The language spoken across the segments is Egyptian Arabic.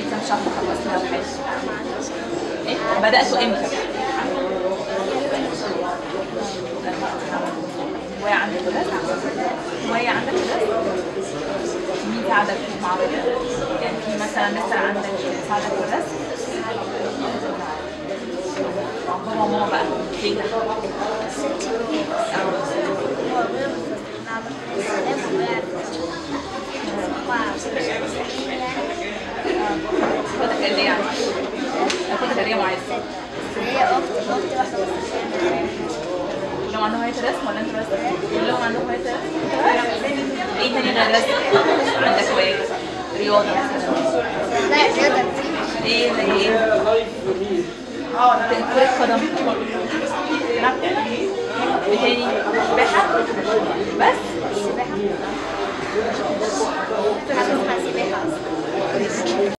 كام شهر خلصنا وحاجة ايه بدأتوا امتى؟ وهي عندك ولاد؟ وهي عندك ولاد؟ مين ساعدك في المعرض؟ يعني في مثلا مستر عندك ساعدك في الرسم؟ بابا وماما بقى فين؟ اخواتك قد ايه يعني؟ اخواتك قد ايه معاذ؟ هي اختي اختي واحده بس كلهم عندهم هواية رسم ولا انتوا رسم؟ كلهم عندهم هواية رسم؟ ايه تاني غير الرسم؟ عندك هواية؟ رياضة مثلا لا رياضه كتير ايه زي ايه؟ كرة قدم تلعب ايه تاني؟ سباحة؟ بس؟ سباحه حاجه اسمها سباحه اصلا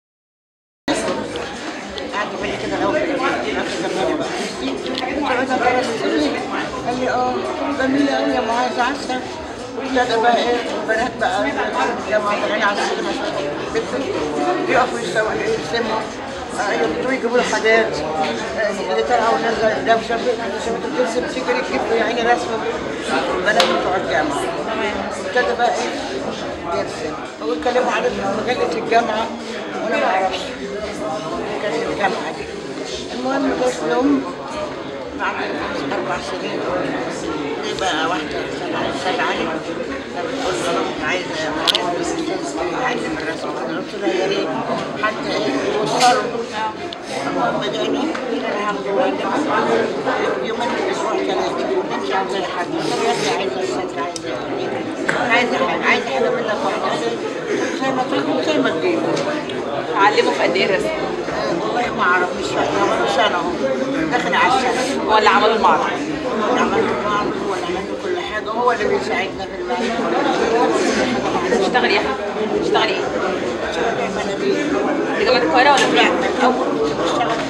قعد بالي كده الاول نفس الزمان بقى قال لي اه جميله قوي يا معاذ عسل ابتدى بقى ايه البنات بقى الجامعه طالعين على السينما بيقفوا يسمعوا يرسموا يقدروا يجيبوا له حاجات آه، اللي طالعه ونازله ده شاب شافت بترسم تجري تجيب له يا عيني رسمه البنات بتوع الجامعه ابتدى بقى ايه يرسم ويتكلموا عليه في مجله الجامعه وانا ما اعرفش كانت الجامعه دي المهم جت يوم بعد اربع سنين دي بقى واحده سال علي بتقول له انا عايزه عايزه اعلم الرسم انا قلت لها يا ريت حتى يوصلوا المهم جاني انا هاخده واعلمه يومين في الاسبوع ثلاثه نمشي على زي حد قلت له يا ابني عايزه الستر عايزه عايزه حاجه عايزه حاجه منك واحده زي ما تاخد زي ما تجيب علموا في قد ايه الرسم؟ والله ما اعرف مش فاكره ولا سنه اهو داخل على السنه ولا عملوا المعرض؟ ولا عملت معرض ولا عملت كل حاجه هو اللي بيساعدنا في المعرض تشتغلي يا حبيبي؟ تشتغلي ايه؟ مناديل في جامعة القاهرة ولا في لا من اول كنت بشتغل